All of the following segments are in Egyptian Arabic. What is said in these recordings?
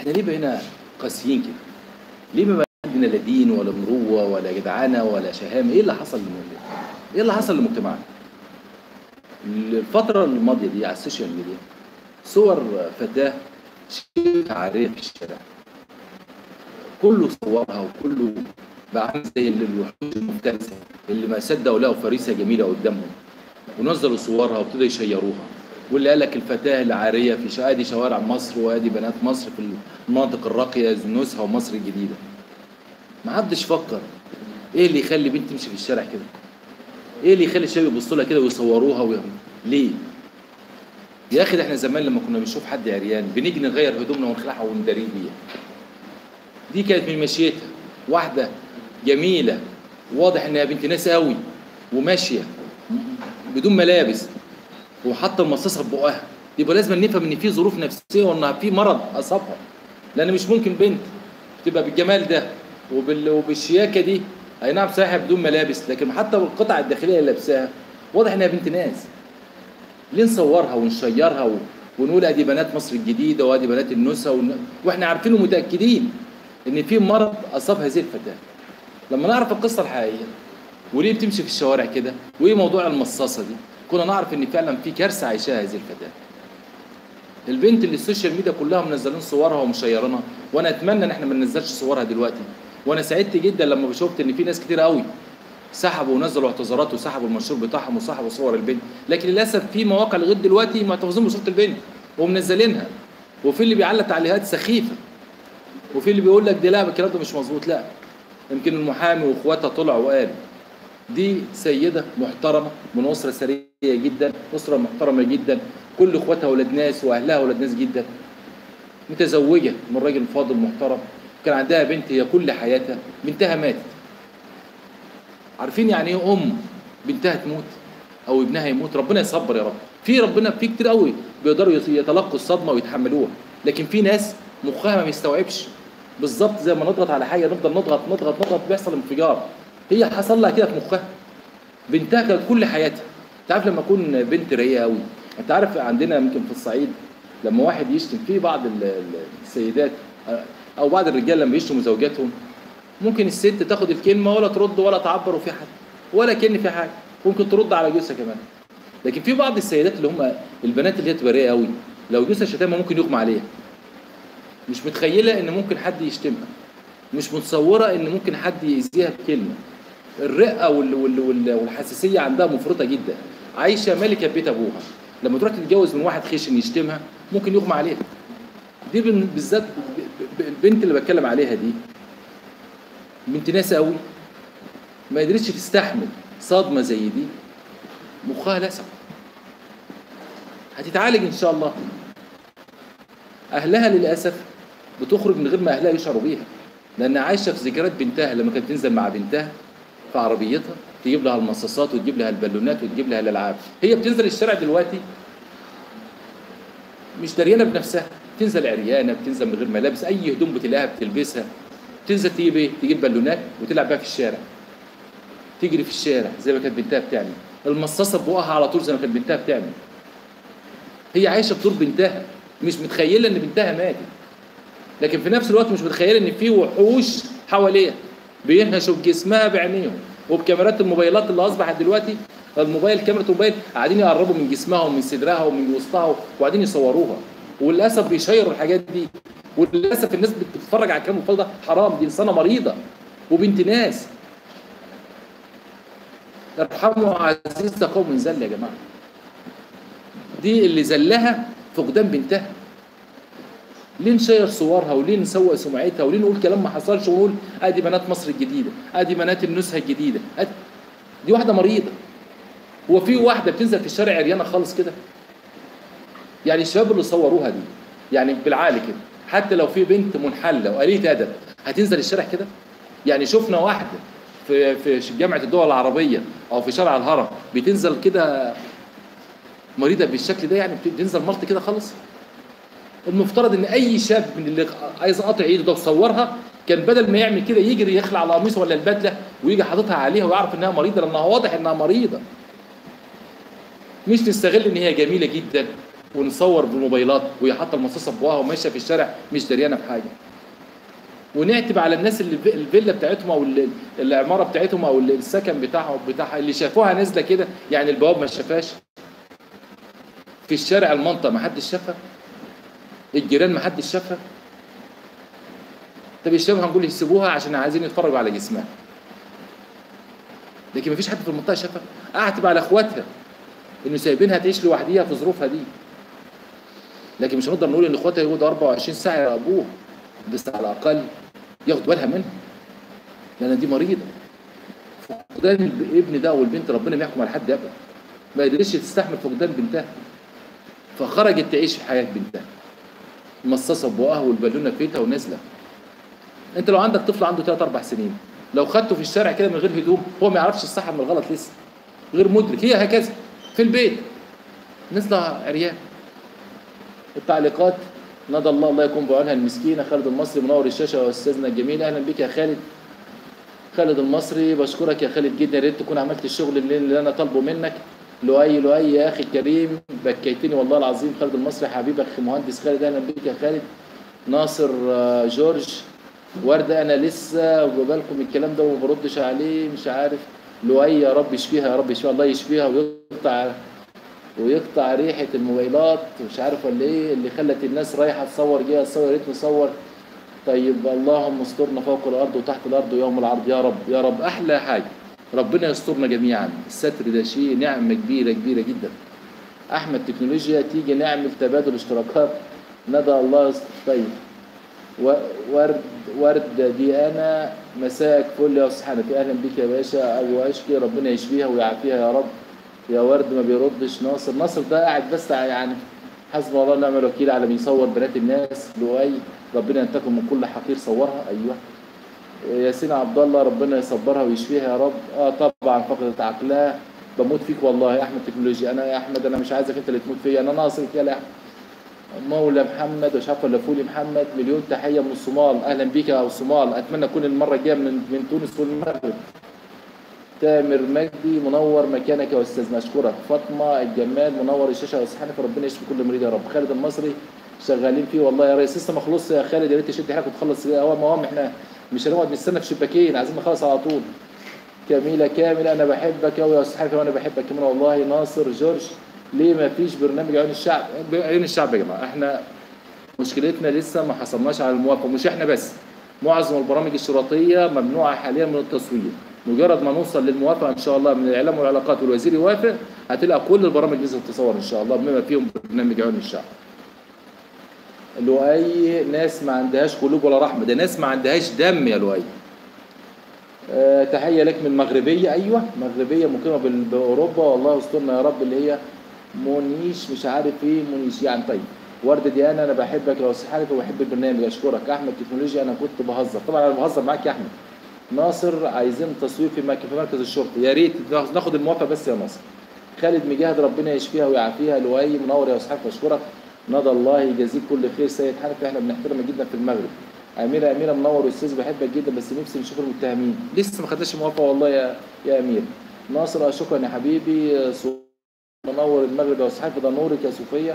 احنا ليه بقينا قاسيين كده ليه ما بقى عندنا لا دين ولا مروه ولا جدعنه ولا شهامه ايه اللي حصل للموضوع ايه اللي حصل لمجتمعنا الفتره الماضيه دي على السوشيال ميديا صور فتاه شبه عاريه في الشارع كله صورها وكله بقى عامل زي الوحوش المفترسه اللي ما صدقوا لقوا فريسه جميله قدامهم ونزلوا صورها وابتدوا يشيروها واللي قال لك الفتاه العاريه في شا- ادي شوارع مصر وادي بنات مصر في المناطق الراقيه نزهه ومصر الجديده ما حدش فكر ايه اللي يخلي بنت تمشي في الشارع كده ايه اللي يخلي الشباب يبصوا لها كده ويصوروها ويعملوا ليه يا اخي ده احنا زمان لما كنا بنشوف حد عريان بنيجي نغير هدومنا ونخلعها ونداريه بيها دي كانت من مشيتها واحده جميله واضح انها بنت ناس قوي وماشيه بدون ملابس وحاطه المصاصه في بقها يبقى لازم نفهم ان في ظروف نفسيه وانها في مرض اصابها لان مش ممكن بنت تبقى بالجمال ده وبال... وبالشياكه دي اي نعم صحيح بدون ملابس لكن حتى بالقطع الداخليه اللي لابساها واضح انها بنت ناس ليه نصورها ونشيرها و... ونقول ادي بنات مصر الجديده وادي بنات النزهه ون... واحنا عارفين ومتاكدين ان في مرض اصاب هذه الفتاه لما نعرف القصه الحقيقيه وليه بتمشي في الشوارع كده وايه موضوع المصاصه دي كنا نعرف ان فعلا في كارثه عايشاها هذه الفتاه البنت اللي السوشيال ميديا كلها منزلين صورها ومشيرينها وانا اتمنى ان احنا ما ننزلش صورها دلوقتي وانا سعدت جدا لما شفت ان في ناس كتير قوي سحبوا ونزلوا اعتذارات وسحبوا المنشور بتاعهم وسحبوا صور البنت لكن للاسف في مواقع لغايه دلوقتي محتفظين بصوره البنت ومنزلينها وفي اللي بيعلق تعليقات سخيفه وفي اللي بيقول لك دي لا الكلام ده مش مظبوط لا يمكن المحامي واخواتها طلعوا وقالوا دي سيدة محترمة من أسرة ثرية جدا أسرة محترمة جدا كل إخواتها ولاد ناس وأهلها ولاد ناس جدا متزوجة من راجل فاضل محترم كان عندها بنت هي كل حياتها بنتها ماتت عارفين يعني ايه ام بنتها تموت او ابنها يموت ربنا يصبر يا رب في ربنا في كتير قوي بيقدروا يتلقوا الصدمه ويتحملوها لكن في ناس مخها ما بيستوعبش بالظبط زي ما نضغط على حاجه نفضل نضغط نضغط نضغط بيحصل انفجار هي حصل لها كده في مخها بنتها كانت كل حياتها انت عارف لما اكون بنت رايقه قوي انت عارف عندنا يمكن في الصعيد لما واحد يشتم في بعض ال- ال- السيدات او بعض الرجال لما يشتموا زوجاتهم ممكن الست تاخد الكلمه ولا ترد ولا تعبر وفي حاجه ولا كان في حاجه ممكن ترد على جوزها كمان لكن في بعض السيدات اللي هم البنات اللي هي تبقى رايقه قوي لو جوزها شتمها ممكن يغمى عليها مش متخيله ان ممكن حد يشتمها مش متصوره ان ممكن حد يأذيها بكلمه الرقه وال وال وال والحساسيه عندها مفرطه جدا عايشه ملكه بيت ابوها لما تروح تتجوز من واحد خشن يشتمها ممكن يغمى عليها دي بن- بالذات ب- ب- البنت اللي بتكلم عليها دي بنت ناس قوي ما قدرتش تستحمل صدمه زي دي مخها لسع هتتعالج ان شاء الله اهلها للاسف بتخرج من غير ما اهلها يشعروا بيها لان عايشه في ذكريات بنتها لما كانت تنزل مع بنتها في عربيتها تجيب لها المصاصات وتجيب لها البالونات وتجيب لها الالعاب هي بتنزل الشارع دلوقتي مش دريانه بنفسها تنزل عريانه بتنزل من غير ملابس اي هدوم بتلاقيها بتلبسها تنزل تجيب ايه تجيب بالونات وتلعب بيها في الشارع تجري في الشارع زي ما كانت بنتها بتعمل المصاصه ببقها على طول زي ما كانت بنتها بتعمل هي عايشه بدور بنتها مش متخيله ان بنتها ماتت لكن في نفس الوقت مش متخيله ان في وحوش حواليها بينهشوا بجسمها بعينيهم وبكاميرات الموبايلات اللي اصبحت دلوقتي الموبايل كاميرا الموبايل قاعدين يقربوا من جسمها ومن صدرها ومن وسطها وقاعدين يصوروها وللاسف بيشيروا الحاجات دي وللاسف الناس بتتفرج على الكلام الفاضي ده حرام دي انسانه مريضه وبنت ناس ارحموا عزيز قوم ذل يا جماعه دي اللي ذلها فقدان بنتها ليه نشير صورها وليه نسوق سمعتها وليه نقول كلام ما حصلش ونقول ادي بنات مصر الجديده ادي بنات النزهه الجديده أدي دي واحده مريضه هو في واحده بتنزل في الشارع عريانه خالص كده يعني الشباب اللي صوروها دي يعني بالعقل كده حتى لو في بنت منحله وقليله ادب هتنزل الشارع كده يعني شفنا واحده في في جامعه الدول العربيه او في شارع الهرم بتنزل كده مريضه بالشكل ده يعني بتنزل مرض كده خالص المفترض ان اي شاب من اللي عايز قاطع ايده ده وصورها كان بدل ما يعمل كده يجري يخلع القميص ولا البدله ويجي حاططها عليها ويعرف انها مريضه لانها واضح انها مريضه مش نستغل ان هي جميله جدا ونصور بالموبايلات وهي حاطه المصاصه في بقها وماشيه في الشارع مش دريانه بحاجه ونعتب على الناس اللي في- الفيلا بتاعتهم او ال- العماره بتاعتهم او السكن بتاعهم بتاعها اللي شافوها نازله كده يعني البواب ما شافهاش في الشارع المنطقه ما حدش شافها الجيران ما حدش شافها طب الشباب هنقول يسيبوها عشان عايزين يتفرجوا على جسمها لكن ما فيش حد في المنطقه شافها اعتب على اخواتها انه سايبينها تعيش لوحديها في ظروفها دي لكن مش هنقدر نقول ان اخواتها يقعدوا 24 ساعه يراقبوها بس على الاقل ياخدوا بالها منها لان دي مريضه فقدان الابن ده او البنت ربنا ما يحكم على حد ابدا ما قدرتش تستحمل فقدان بنتها فخرجت تعيش في حياه بنتها مصاصه ببقها والبالونه في بيتها ونازله انت لو عندك طفل عنده 3 4 سنين لو خدته في الشارع كده من غير هدوم هو ما يعرفش الصح من الغلط لسه غير مدرك هي هكذا في البيت نازله عريان التعليقات ندى الله الله يكون بعونها المسكينه خالد المصري منور الشاشه واستاذنا الجميل اهلا بك يا خالد خالد المصري بشكرك يا خالد جدا يا ريت تكون عملت الشغل اللي, اللي انا طالبه منك لؤي لؤي يا اخي الكريم بكيتني والله العظيم خالد المصري حبيب اخي مهندس خالد اهلا بك يا خالد ناصر آه، جورج ورده انا لسه وبالكم الكلام ده وما بردش عليه مش عارف لؤي يا رب يشفيها يا رب يشفيها الله يشفيها ويقطع ويقطع ريحه الموبايلات مش عارف ولا ايه اللي خلت الناس رايحه تصور جايه تصور يا ريت نصور طيب اللهم استرنا فوق الارض وتحت الارض ويوم العرض يا رب يا رب احلى حاجه ربنا يسترنا جميعا الستر ده شيء نعمه كبيره كبيره جدا احمد تكنولوجيا تيجي نعمل تبادل اشتراكات ندى الله يست- طيب و- ورد ورد دي انا مساك فل يا استاذ حنفي اهلا بك يا باشا ابو اشكي ربنا يشفيها ويعافيها يا رب يا ورد ما بيردش ناصر ناصر ده قاعد بس يعني حسب الله ونعم الوكيل على بيصور بنات الناس لؤي ربنا ينتقم من كل حقير صورها ايوه ياسين عبد الله ربنا يصبرها ويشفيها يا رب اه طبعا فقدت عقلها بموت فيك والله يا احمد تكنولوجيا انا يا احمد انا مش عايزك انت اللي تموت فيا انا ناصر يا احمد مولى محمد مش عارف ولا فولي محمد مليون تحيه من الصومال اهلا بيك يا الصومال اتمنى اكون المره الجايه من من تونس والمغرب تامر مجدي منور مكانك يا استاذ اشكرك فاطمه الجمال منور الشاشه يا استاذ حنفي ربنا يشفي كل مريض يا رب خالد المصري شغالين فيه والله يا ريس لسه ما خلصش يا خالد يا ريت تشد حيلك وتخلص هو ما هو احنا مش هنقعد نستنى في شباكين عايزين نخلص على طول كميلة كامل أنا بحبك أوي يا أستاذ حنفي وأنا بحبك كمان والله ناصر جورج ليه ما فيش برنامج عيون الشعب؟ عيون الشعب يا جماعة إحنا مشكلتنا لسه ما حصلناش على الموافقة مش إحنا بس معظم البرامج الشرطية ممنوعة حاليا من التصوير مجرد ما نوصل للموافقة إن شاء الله من الإعلام والعلاقات والوزير يوافق هتلاقي كل البرامج نزلت تصور إن شاء الله بما فيهم برنامج عيون الشعب لؤي ناس ما عندهاش قلوب ولا رحمة ده ناس ما عندهاش دم يا لؤي آه، تحية لك من مغربية أيوة مغربية مقيمة بال- بأوروبا والله يسترنا يا رب اللي هي مونيش مش عارف إيه مونيش يعني طيب وردة ديانا أنا بحبك يا أستاذ حنفي وبحب البرنامج أشكرك أحمد تكنولوجيا أنا كنت بهزر طبعا أنا بهزر معاك يا أحمد ناصر عايزين تصوير في مك- في مركز الشرطة يا ريت ناخد الموافقة بس يا ناصر خالد مجاهد ربنا يشفيها ويعافيها لؤي منور يا أستاذ حنفي أشكرك ندى الله يجازيك كل خير سيد حنفي احنا بنحترمك جدا في المغرب أميرة أميرة منور أستاذ بحبك جدا بس نفسي نشوف المتهمين لسه ما خدناش موافقة والله يا يا أمير ناصر آه، شكرا يا حبيبي صو- منور المغرب يا أستاذ حنفي ده نورك يا صوفية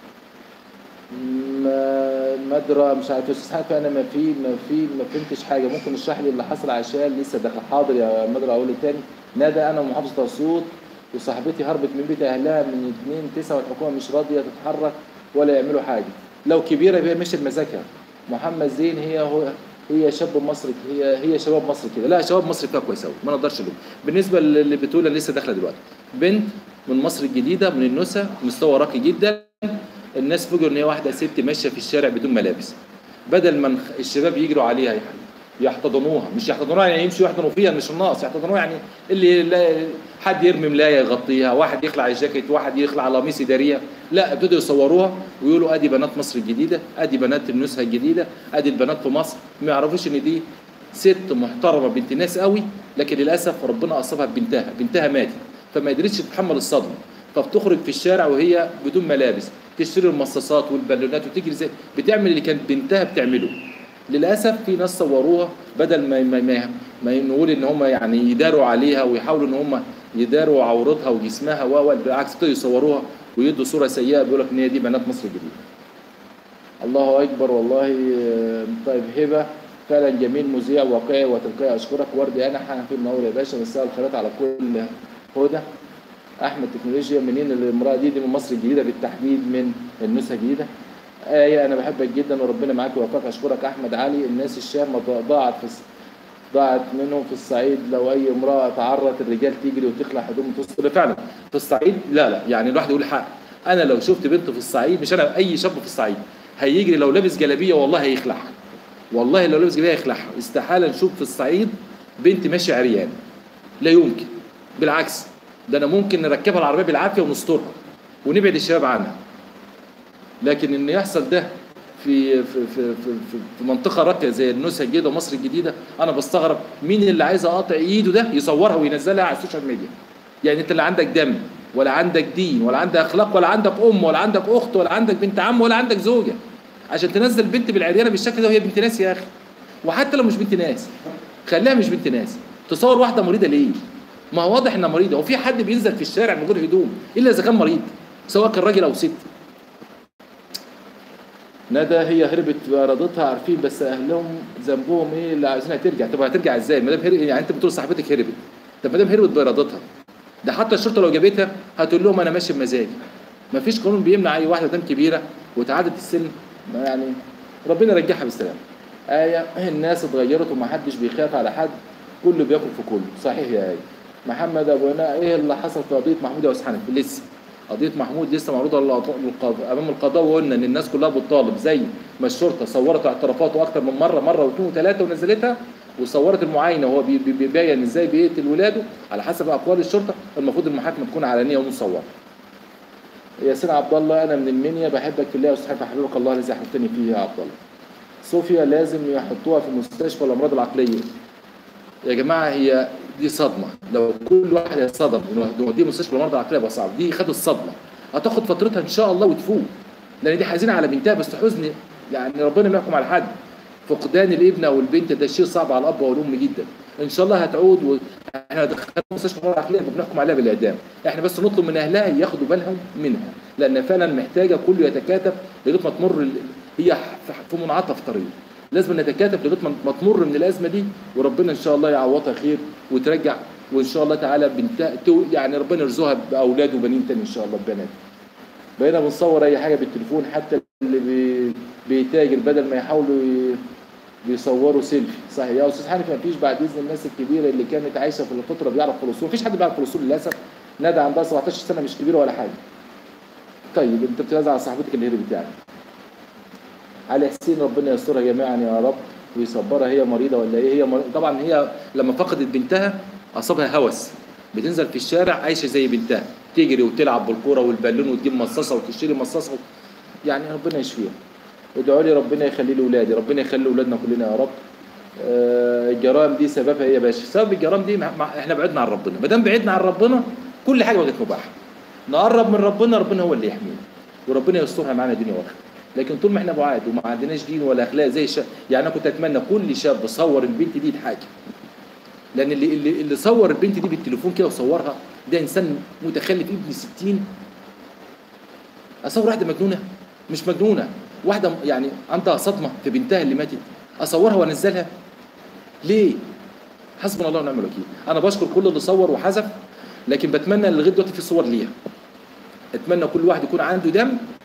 ما- مدرة مش عارف يا أستاذ حنفي أنا ما في ما في ما فهمتش حاجة ممكن تشرح لي اللي حصل عشان لسه داخل حاضر يا مدرة أقول لي تاني ندى أنا ومحافظة أسيوط وصاحبتي هربت من بيت أهلها من اتنين تسعة والحكومة مش راضية تتحرك ولا يعملوا حاجة لو كبيرة يبقى مش بمزاجها محمد زين هي هو هي شاب مصري هي هي شباب مصر كده لا شباب مصر فيها كويس قوي ما نقدرش نلوم بالنسبه اللي بتقول أنا لسه داخله دلوقتي بنت من مصر الجديده من النسا مستوى راقي جدا الناس فوجئوا ان هي واحده ست ماشيه في الشارع بدون ملابس بدل ما نخ- الشباب يجروا عليها يح- يحتضنوها مش يحتضنوها يعني يمشوا يحضنوا فيها مش الناقص يحتضنوها يعني اللي لا حد يرمي ملايه يغطيها واحد يخلع الجاكيت واحد يخلع قميص يداريها لا ابتدوا يصوروها ويقولوا ادي بنات مصر الجديده ادي بنات النزهه الجديده ادي البنات في مصر ما يعرفوش ان دي ست محترمه بنت ناس قوي لكن للاسف ربنا اصابها ببنتها بنتها ماتت فما قدرتش تتحمل الصدمه فبتخرج في الشارع وهي بدون ملابس تشتري المصاصات والبالونات وتجري زي بتعمل اللي كانت بنتها بتعمله للاسف في ناس صوروها بدل ما ما ما, ما نقول ان هم يعني يداروا عليها ويحاولوا ان هم يداروا عورتها وجسمها و بالعكس ابتدوا يصوروها ويدوا صوره سيئه بيقول لك ان هي دي بنات مصر الجديده الله اكبر والله آه، طيب هبه فعلا جميل مذيع واقعي وتلقائي اشكرك وردي انا حنفي منور يا باشا مساء الخيرات على كل هدى احمد تكنولوجيا منين الامراه دي دي من مصر الجديده بالتحديد من النسخه الجديده آية أنا بحبك جدا وربنا معاك ويوفقك أشكرك أحمد علي الناس الشام ضاعت في الس- ضاعت منهم في الصعيد لو أي امرأة تعرت الرجال تجري وتخلع هدوم وتصل فعلا في الصعيد لا لا يعني الواحد يقول حق أنا لو شفت بنت في الصعيد مش أنا أي شاب في الصعيد هيجري لو لابس جلابية والله هيخلعها والله لو لابس جلابية هيخلعها استحالة نشوف في الصعيد بنت ماشية عريان لا يمكن بالعكس ده أنا ممكن نركبها العربية بالعافية ونسترها ونبعد الشباب عنها لكن ان يحصل ده في في في في, في, في منطقه راقيه زي النزهه الجديده ومصر الجديده انا بستغرب مين اللي عايز اقاطع ايده ده يصورها وينزلها على السوشيال ميديا يعني انت اللي عندك دم ولا عندك دين ولا عندك اخلاق ولا عندك ام ولا عندك اخت ولا عندك بنت عم ولا عندك زوجه عشان تنزل بنت بالعريانه بالشكل ده وهي بنت ناس يا اخي وحتى لو مش بنت ناس خليها مش بنت ناس تصور واحده مريضه ليه ما هو واضح انها مريضه هو في حد بينزل في الشارع من غير هدوم الا اذا كان مريض سواء كان راجل او ست ندى هي هربت بارادتها عارفين بس اهلهم ذنبهم ايه اللي عايزينها ترجع طب هترجع ازاي ما دام هربت يعني انت بتقول صاحبتك هربت طب ما دام هربت بارادتها ده حتى الشرطه لو جابتها هتقول لهم انا ماشي بمزاجي ما فيش قانون بيمنع اي واحده دام كبيره وتعدت السن ما يعني ربنا يرجعها بالسلامه آية الناس اتغيرت ومحدش بيخاف على حد كله بياكل في كله صحيح يا آية محمد ابو هناء ايه اللي حصل في قضيه محمود يا استاذ حنفي لسه قضيه محمود لسه معروضه للقضاء- امام القضاء وقلنا ان الناس كلها بتطالب زي ما الشرطه صورت اعترافاته اكتر من مره مره واثنين وثلاثه ونزلتها وصورت المعاينه وهو بي- بي- بيبين ازاي بيقتل ولاده على حسب اقوال الشرطه المفروض المحاكمه تكون علنيه ومصوره. ياسين عبد الله انا من المنيا بحبك في الله يا استاذ حنفي حبيبك الله الذي احببتني فيه يا عبد الله. صوفيا لازم يحطوها في مستشفى الامراض العقليه. يا جماعه هي دي صدمه لو كل واحد يتصدم انه دي مستشفى الامراض العقليه يبقى صعب دي خدت الصدمه هتاخد فترتها ان شاء الله وتفوق لان دي حزينه على بنتها بس حزن يعني ربنا ما يحكم على حد فقدان الابن او البنت ده شيء صعب على الاب والام جدا ان شاء الله هتعود و... احنا دخلنا مستشفى الامراض العقليه بنحكم عليها بالاعدام احنا بس نطلب من اهلها ياخدوا بالهم منها لان فعلا محتاجه كله يتكاتف لغايه ما تمر ال... هي في منعطف طريق لازم نتكاتف لغايه ما- ما تمر من الازمه دي وربنا ان شاء الله يعوضها خير وترجع وان شاء الله تعالى بنت تو- يعني ربنا يرزقها باولاد وبنين تاني ان شاء الله ببنات بقينا بنصور اي حاجه بالتليفون حتى اللي بي... بيتاجر بدل ما يحاولوا ي... بيصوروا سيلفي صحيح يا استاذ حنفي ما فيش بعد اذن الناس الكبيره اللي كانت عايشه في الفتره بيعرف في الاصول مفيش حد بيعرف في الاصول للاسف ندى عندها 17 سنه مش كبيره ولا حاجه طيب انت بتنازع على صاحبتك اللي هربت يعني علي حسين ربنا يسترها جميعا يا رب ويصبرها هي مريضه ولا ايه هي مريضة. طبعا هي لما فقدت بنتها اصابها هوس بتنزل في الشارع عايشه زي بنتها تجري وتلعب بالكوره والبالون وتجيب مصاصه وتشتري مصاصه يعني ربنا يشفيها ادعوا لي ربنا يخلي لي اولادي ربنا يخلي اولادنا كلنا يا رب آه، الجرائم دي سببها ايه يا باشا سبب الجرائم دي مع- مع- احنا بعدنا عن ربنا ما دام بعدنا عن ربنا كل حاجه بقت مباحه نقرب من ربنا ربنا هو اللي يحمينا وربنا يسترها معانا دنيا واخره لكن طول ما احنا بعاد وما عندناش دين ولا اخلاق زي الشاب يعني انا كنت اتمنى كل شاب صور البنت دي يتحاكم لان اللي اللي, اللي صور البنت دي بالتليفون كده وصورها ده انسان متخلف ابن 60 اصور واحده مجنونه مش مجنونه واحده يعني عندها صدمه في بنتها اللي ماتت اصورها وانزلها ليه حسبنا الله ونعم الوكيل انا بشكر كل اللي صور وحذف لكن بتمنى ان لغايه دلوقتي في صور ليها اتمنى كل واحد يكون عنده دم